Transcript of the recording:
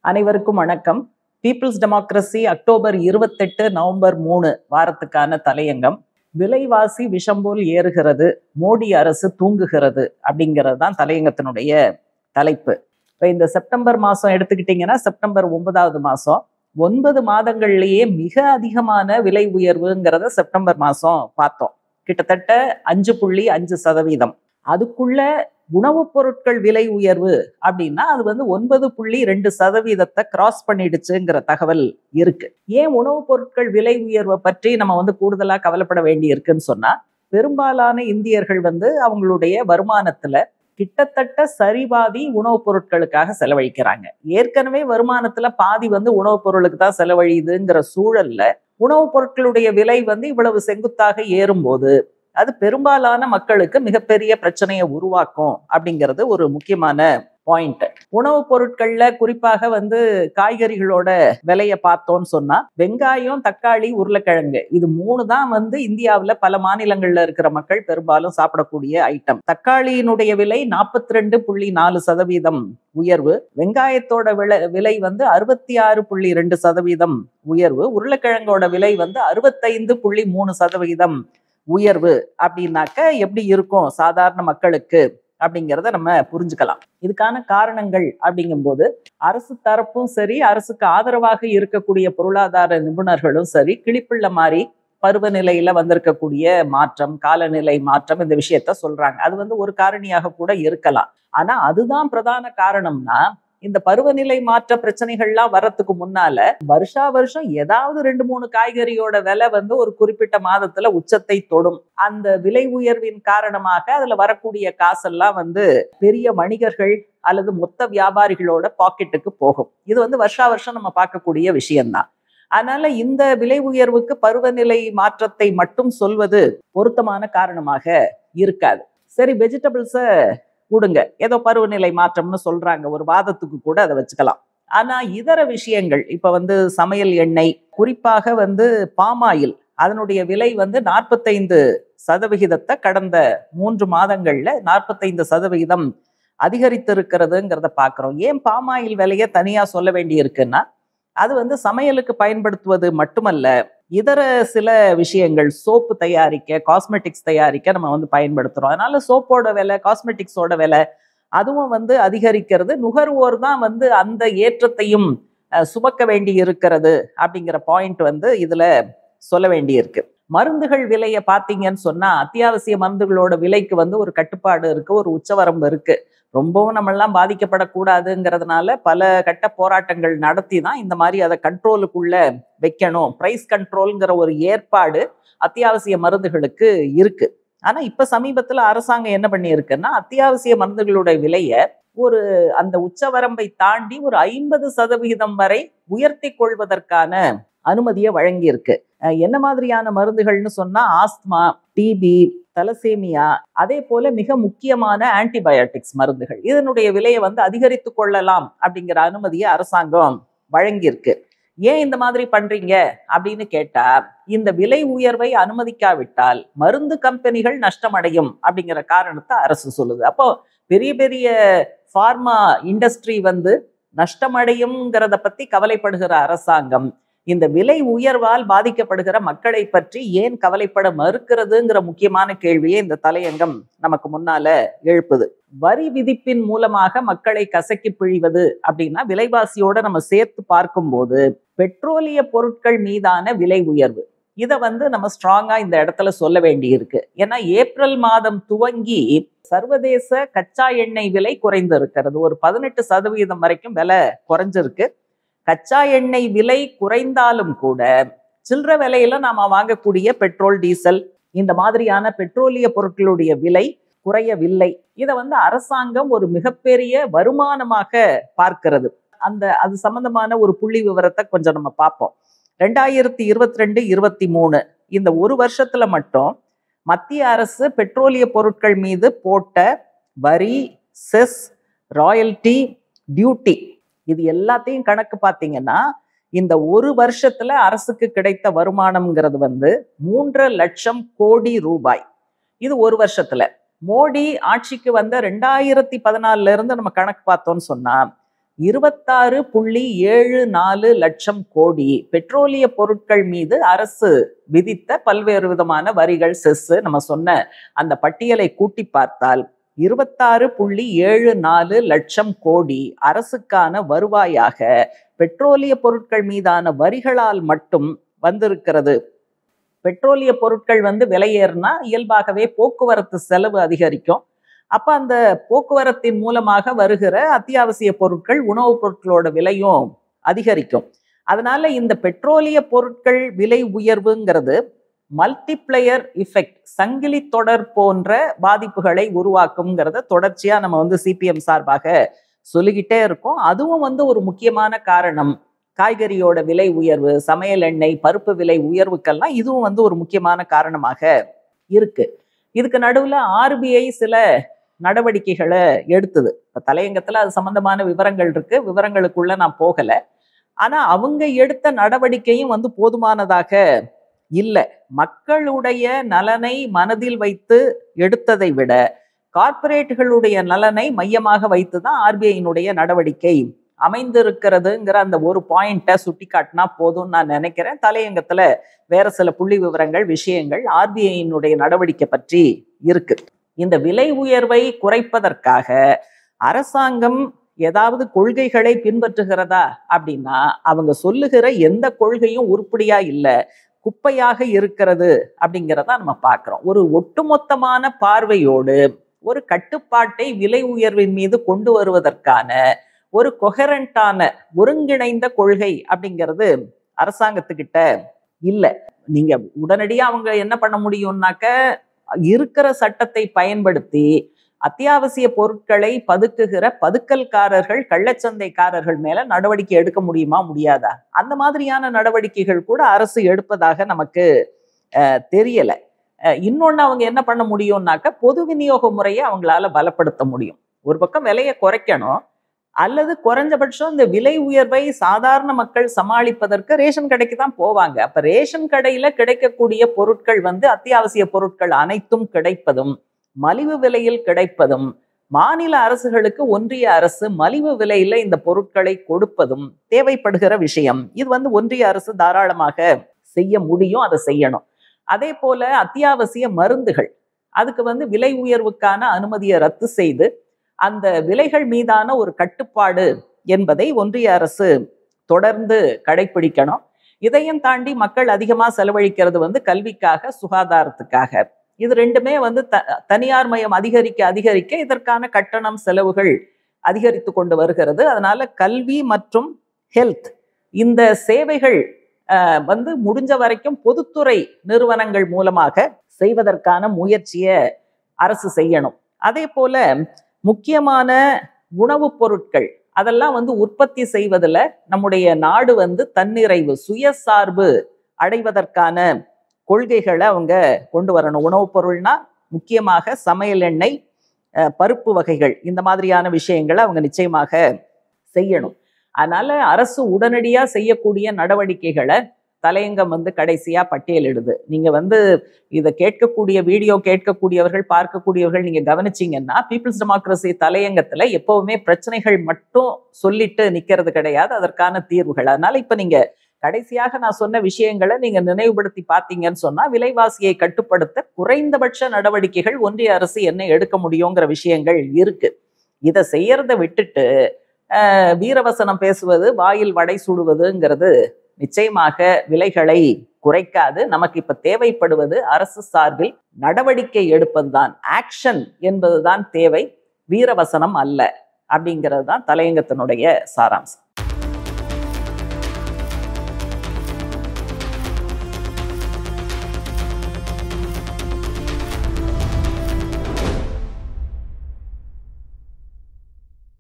அனைவருக்கும் வணக்கம் People's Democracy October இருபத்தெட்டு நவம்பர் மூணு வாரத்துக்கான தலையங்கம் விலைவாசி விஷம் போல் ஏறுகிறது மோடி அரசு தூங்குகிறது அப்படிங்கிறது தான் தலையங்கத்தினுடைய தலைப்பு இப்போ இந்த செப்டம்பர் மாதம் எடுத்துக்கிட்டிங்கன்னா செப்டம்பர் ஒன்பதாவது மாதம் ஒன்பது மாதங்கள்லேயே மிக அதிகமான விலை உயர்வுங்கிறத செப்டம்பர் மாதம் பார்த்தோம் கிட்டத்தட்ட அஞ்சு புள்ளி அஞ்சு சதவீதம் அதுக்குள்ள உணவுப் பொருட்கள் விலை உயர்வு அப்படின்னா அது வந்து ஒன்பது புள்ளி ரெண்டு சதவீதத்தை கிராஸ் பண்ணிடுச்சுங்கிற தகவல் இருக்கு ஏன் உணவுப் பொருட்கள் விலை உயர்வை பற்றி நம்ம வந்து கூடுதலா கவலைப்பட வேண்டி இருக்குன்னு சொன்னா பெரும்பாலான இந்தியர்கள் வந்து அவங்களுடைய வருமானத்துல கிட்டத்தட்ட சரிபாதி உணவுப் பொருட்களுக்காக செலவழிக்கிறாங்க ஏற்கனவே வருமானத்துல பாதி வந்து உணவுப் பொருளுக்கு தான் செலவழியுதுங்கிற சூழல்ல உணவுப் பொருட்களுடைய விலை வந்து இவ்வளவு செங்குத்தாக ஏறும்போது அது பெரும்பாலான மக்களுக்கு மிகப்பெரிய பிரச்சனையை உருவாக்கும் அப்படிங்கிறது ஒரு முக்கியமான பாயிண்ட் உணவுப் பொருட்கள்ல குறிப்பாக வந்து காய்கறிகளோட விலையை பார்த்தோம்னு சொன்னா வெங்காயம் தக்காளி உருளைக்கிழங்கு இது மூணு தான் வந்து இந்தியாவில் பல மாநிலங்கள்ல இருக்கிற மக்கள் பெரும்பாலும் சாப்பிடக்கூடிய ஐட்டம் தக்காளியினுடைய விலை நாற்பத்தி ரெண்டு புள்ளி நாலு சதவீதம் உயர்வு வெங்காயத்தோட விலை விலை வந்து அறுபத்தி ஆறு புள்ளி ரெண்டு சதவீதம் உயர்வு உருளைக்கிழங்கோட விலை வந்து அறுபத்தைந்து புள்ளி மூணு சதவீதம் உயர்வு அப்படின்னாக்க எப்படி இருக்கும் சாதாரண மக்களுக்கு அப்படிங்கிறத நம்ம புரிஞ்சுக்கலாம் இதுக்கான காரணங்கள் அப்படிங்கும்போது அரசு தரப்பும் சரி அரசுக்கு ஆதரவாக இருக்கக்கூடிய பொருளாதார நிபுணர்களும் சரி கிளிப்பிள்ள மாதிரி பருவநிலையில வந்திருக்கக்கூடிய மாற்றம் காலநிலை மாற்றம் இந்த விஷயத்த சொல்றாங்க அது வந்து ஒரு காரணியாக கூட இருக்கலாம் ஆனா அதுதான் பிரதான காரணம்னா இந்த பருவநிலை மாற்ற பிரச்சனைகள்லாம் வரத்துக்கு முன்னால வருஷா வருஷம் ஏதாவது ரெண்டு மூணு காய்கறியோட விலை வந்து ஒரு குறிப்பிட்ட மாதத்துல உச்சத்தை தொடும் அந்த விலை உயர்வின் காரணமாக அதுல வரக்கூடிய காசெல்லாம் வந்து பெரிய வணிகர்கள் அல்லது மொத்த வியாபாரிகளோட பாக்கெட்டுக்கு போகும் இது வந்து வருஷா வருஷம் நம்ம பார்க்கக்கூடிய விஷயம்தான் அதனால இந்த விலை உயர்வுக்கு பருவநிலை மாற்றத்தை மட்டும் சொல்வது பொருத்தமான காரணமாக இருக்காது சரி வெஜிடபிள்ஸை கொடுங்க ஏதோ பருவநிலை மாற்றம்னு சொல்றாங்க ஒரு வாதத்துக்கு கூட அதை வச்சுக்கலாம் ஆனா இதர விஷயங்கள் இப்ப வந்து சமையல் எண்ணெய் குறிப்பாக வந்து பாமாயில் அதனுடைய விலை வந்து நாற்பத்தைந்து சதவிகிதத்தை கடந்த மூன்று மாதங்கள்ல நாற்பத்தைந்து சதவிகிதம் அதிகரித்திருக்கிறதுங்கிறத பார்க்குறோம் ஏன் பாமாயில் விலையை தனியா சொல்ல வேண்டி இருக்குன்னா அது வந்து சமையலுக்கு பயன்படுத்துவது மட்டுமல்ல இதர சில விஷயங்கள் சோப்பு தயாரிக்க காஸ்மெட்டிக்ஸ் தயாரிக்க நம்ம வந்து பயன்படுத்துறோம் அதனால சோப்போட விலை காஸ்மெட்டிக்ஸோட விலை அதுவும் வந்து அதிகரிக்கிறது நுகர்வோர் தான் வந்து அந்த ஏற்றத்தையும் சுமக்க வேண்டி இருக்கிறது அப்படிங்கிற பாயிண்ட் வந்து இதுல சொல்ல வேண்டி இருக்கு மருந்துகள் விலையை பார்த்தீங்கன்னு சொன்னா அத்தியாவசிய மருந்துகளோட விலைக்கு வந்து ஒரு கட்டுப்பாடு இருக்கு ஒரு உச்சவரம்பு இருக்கு ரொம்பவும் நம்மெல்லாம் பாதிக்கப்படக்கூடாதுங்கிறதுனால பல கட்ட போராட்டங்கள் நடத்தி தான் இந்த மாதிரி அதை கண்ட்ரோலுக்குள்ள வைக்கணும் ப்ரைஸ் கண்ட்ரோல்ங்கிற ஒரு ஏற்பாடு அத்தியாவசிய மருந்துகளுக்கு இருக்கு ஆனா இப்ப சமீபத்துல அரசாங்கம் என்ன பண்ணியிருக்குன்னா அத்தியாவசிய மருந்துகளுடைய விலையை ஒரு அந்த உச்சவரம்பை தாண்டி ஒரு ஐம்பது சதவிகிதம் வரை உயர்த்தி கொள்வதற்கான அனுமதியை வழங்கியிருக்கு என்ன மாதிரியான மருந்துகள்னு சொன்னா ஆஸ்துமா டிபி தலசேமியா அதே போல மிக முக்கியமான ஆன்டிபயோட்டிக்ஸ் மருந்துகள் இதனுடைய விலையை வந்து அதிகரித்து கொள்ளலாம் அப்படிங்கிற அனுமதியை அரசாங்கம் வழங்கியிருக்கு ஏன் இந்த மாதிரி பண்றீங்க அப்படின்னு கேட்டா இந்த விலை உயர்வை அனுமதிக்காவிட்டால் மருந்து கம்பெனிகள் நஷ்டமடையும் அப்படிங்கிற காரணத்தை அரசு சொல்லுது அப்போ பெரிய பெரிய ஃபார்மா இண்டஸ்ட்ரி வந்து நஷ்டமடையும்ங்கிறத பத்தி கவலைப்படுகிற அரசாங்கம் இந்த விலை உயர்வால் பாதிக்கப்படுகிற மக்களை பற்றி ஏன் கவலைப்பட மறுக்கிறதுங்கிற முக்கியமான கேள்வியை இந்த தலையங்கம் நமக்கு முன்னால எழுப்புது வரி விதிப்பின் மூலமாக மக்களை கசக்கி பிழிவது அப்படின்னா விலைவாசியோட நம்ம சேர்த்து பார்க்கும்போது பெட்ரோலிய பொருட்கள் மீதான விலை உயர்வு இதை வந்து நம்ம ஸ்ட்ராங்கா இந்த இடத்துல சொல்ல வேண்டி இருக்கு ஏன்னா ஏப்ரல் மாதம் துவங்கி சர்வதேச கச்சா எண்ணெய் விலை குறைந்து இருக்கிறது ஒரு பதினெட்டு சதவீதம் வரைக்கும் விலை குறைஞ்சிருக்கு கச்சா எண்ணெய் விலை குறைந்தாலும் கூட சில்லற விலையில நாம வாங்கக்கூடிய பெட்ரோல் டீசல் இந்த மாதிரியான பெட்ரோலிய பொருட்களுடைய விலை குறையவில்லை இதை வந்து அரசாங்கம் ஒரு மிகப்பெரிய வருமானமாக பார்க்கிறது அந்த அது சம்பந்தமான ஒரு புள்ளி விவரத்தை கொஞ்சம் நம்ம பார்ப்போம் ரெண்டாயிரத்தி இருபத்தி ரெண்டு இருபத்தி மூணு இந்த ஒரு வருஷத்துல மட்டும் மத்திய அரசு பெட்ரோலிய பொருட்கள் மீது போட்ட வரி செஸ் ராயல்டி டியூட்டி இது எல்லாத்தையும் கணக்கு பார்த்தீங்கன்னா இந்த ஒரு வருஷத்துல அரசுக்கு கிடைத்த வருமானம்ங்கிறது வந்து மூன்றரை லட்சம் கோடி ரூபாய் இது ஒரு வருஷத்துல மோடி ஆட்சிக்கு வந்த ரெண்டாயிரத்தி பதினாலுல இருந்து நம்ம கணக்கு பார்த்தோம்னு சொன்னா இருபத்தாறு புள்ளி ஏழு நாலு லட்சம் கோடி பெட்ரோலிய பொருட்கள் மீது அரசு விதித்த பல்வேறு விதமான வரிகள் செஸ் நம்ம சொன்ன அந்த பட்டியலை கூட்டி பார்த்தால் இருபத்தாறு புள்ளி ஏழு நாலு லட்சம் கோடி அரசுக்கான வருவாயாக பெட்ரோலிய பொருட்கள் மீதான வரிகளால் மட்டும் வந்திருக்கிறது பெட்ரோலிய பொருட்கள் வந்து விலையேறினா இயல்பாகவே போக்குவரத்து செலவு அதிகரிக்கும் அப்ப அந்த போக்குவரத்தின் மூலமாக வருகிற அத்தியாவசிய பொருட்கள் உணவுப் பொருட்களோட விலையும் அதிகரிக்கும் அதனால இந்த பெட்ரோலிய பொருட்கள் விலை உயர்வுங்கிறது மல்டிப்ளையர் இஃபெக்ட் சங்கிலி தொடர் போன்ற பாதிப்புகளை உருவாக்குங்கிறத தொடர்ச்சியா நம்ம வந்து சிபிஎம் சார்பாக சொல்லிக்கிட்டே இருக்கோம் அதுவும் வந்து ஒரு முக்கியமான காரணம் காய்கறியோட விலை உயர்வு சமையல் எண்ணெய் பருப்பு விலை உயர்வுக்கெல்லாம் இதுவும் வந்து ஒரு முக்கியமான காரணமாக இருக்கு இதுக்கு நடுவுல ஆர்பிஐ சில நடவடிக்கைகளை எடுத்தது இப்ப தலையங்கத்துல அது சம்பந்தமான விவரங்கள் இருக்கு விவரங்களுக்குள்ள நான் போகல ஆனா அவங்க எடுத்த நடவடிக்கையும் வந்து போதுமானதாக இல்லை மக்களுடைய நலனை மனதில் வைத்து எடுத்ததை விட கார்ப்பரேட்டுகளுடைய நலனை மையமாக வைத்து தான் ஆர்பிஐயினுடைய நடவடிக்கை அமைந்திருக்கிறதுங்கிற அந்த ஒரு பாயிண்ட்டை சுட்டி காட்டினா போதும்னு நான் நினைக்கிறேன் தலையங்கத்துல வேற சில புள்ளி விவரங்கள் விஷயங்கள் ஆர்பிஐயினுடைய நடவடிக்கை பற்றி இருக்கு இந்த விலை உயர்வை குறைப்பதற்காக அரசாங்கம் ஏதாவது கொள்கைகளை பின்பற்றுகிறதா அப்படின்னா அவங்க சொல்லுகிற எந்த கொள்கையும் உருப்படியா இல்லை குப்பையாக இருக்கிறது அப்படிங்கிறத நம்ம பார்க்கிறோம் ஒரு ஒட்டுமொத்தமான பார்வையோடு ஒரு கட்டுப்பாட்டை விலை உயர்வின் மீது கொண்டு வருவதற்கான ஒரு கொஹரண்டான ஒருங்கிணைந்த கொள்கை அப்படிங்கிறது அரசாங்கத்துக்கிட்ட இல்லை நீங்க உடனடியாக அவங்க என்ன பண்ண முடியும்னாக்க இருக்கிற சட்டத்தை பயன்படுத்தி அத்தியாவசிய பொருட்களை பதுக்குகிற பதுக்கல்காரர்கள் கள்ளச்சந்தைக்காரர்கள் மேல நடவடிக்கை எடுக்க முடியுமா முடியாதா அந்த மாதிரியான நடவடிக்கைகள் கூட அரசு எடுப்பதாக நமக்கு தெரியல இன்னொன்னு அவங்க என்ன பண்ண முடியும்னாக்க பொது விநியோக முறையை அவங்களால பலப்படுத்த முடியும் ஒரு பக்கம் விலையை குறைக்கணும் அல்லது குறைஞ்சபட்சம் இந்த விலை உயர்வை சாதாரண மக்கள் சமாளிப்பதற்கு ரேஷன் கடைக்கு தான் போவாங்க அப்ப ரேஷன் கடையில கிடைக்கக்கூடிய பொருட்கள் வந்து அத்தியாவசிய பொருட்கள் அனைத்தும் கிடைப்பதும் மலிவு விலையில் கிடைப்பதும் மாநில அரசுகளுக்கு ஒன்றிய அரசு மலிவு விலையில இந்த பொருட்களை கொடுப்பதும் தேவைப்படுகிற விஷயம் இது வந்து ஒன்றிய அரசு தாராளமாக செய்ய முடியும் அதை செய்யணும் அதே போல அத்தியாவசிய மருந்துகள் அதுக்கு வந்து விலை உயர்வுக்கான அனுமதியை ரத்து செய்து அந்த விலைகள் மீதான ஒரு கட்டுப்பாடு என்பதை ஒன்றிய அரசு தொடர்ந்து கடைபிடிக்கணும் இதையும் தாண்டி மக்கள் அதிகமா செலவழிக்கிறது வந்து கல்விக்காக சுகாதாரத்துக்காக இது ரெண்டுமே வந்து த தனியார் மயம் அதிகரிக்க அதிகரிக்க இதற்கான கட்டணம் செலவுகள் அதிகரித்து கொண்டு வருகிறது அதனால கல்வி மற்றும் ஹெல்த் இந்த சேவைகள் வந்து முடிஞ்ச வரைக்கும் பொதுத்துறை நிறுவனங்கள் மூலமாக செய்வதற்கான முயற்சியை அரசு செய்யணும் அதே போல முக்கியமான உணவுப் பொருட்கள் அதெல்லாம் வந்து உற்பத்தி செய்வதில் நம்முடைய நாடு வந்து தன்னிறைவு சுயசார்பு அடைவதற்கான கொள்கைகளை அவங்க கொண்டு வரணும் உணவுப் பொருள்னா முக்கியமாக சமையல் எண்ணெய் பருப்பு வகைகள் இந்த மாதிரியான விஷயங்களை அவங்க நிச்சயமாக செய்யணும் அதனால அரசு உடனடியா செய்யக்கூடிய நடவடிக்கைகளை தலையங்கம் வந்து கடைசியா பட்டியலிடுது நீங்க வந்து இதை கேட்கக்கூடிய வீடியோ கேட்கக்கூடியவர்கள் பார்க்கக்கூடியவர்கள் நீங்க கவனிச்சீங்கன்னா பீப்புள்ஸ் டெமோக்ரஸி தலையங்கத்துல எப்பவுமே பிரச்சனைகள் மட்டும் சொல்லிட்டு நிக்கிறது கிடையாது அதற்கான தீர்வுகள் அதனால இப்ப நீங்க கடைசியாக நான் சொன்ன விஷயங்களை நீங்க நினைவுபடுத்தி பார்த்தீங்கன்னு சொன்னா விலைவாசியை கட்டுப்படுத்த குறைந்தபட்ச நடவடிக்கைகள் ஒன்றிய அரசு என்ன எடுக்க முடியுங்கிற விஷயங்கள் இருக்கு இதை செய்யறத விட்டுட்டு வீரவசனம் பேசுவது வாயில் வடை சுடுவதுங்கிறது நிச்சயமாக விலைகளை குறைக்காது நமக்கு இப்ப தேவைப்படுவது அரசு சார்பில் நடவடிக்கை எடுப்பதுதான் ஆக்ஷன் என்பதுதான் தேவை வீரவசனம் அல்ல அப்படிங்கிறது தான் தலையங்கத்தினுடைய சாராம்சம்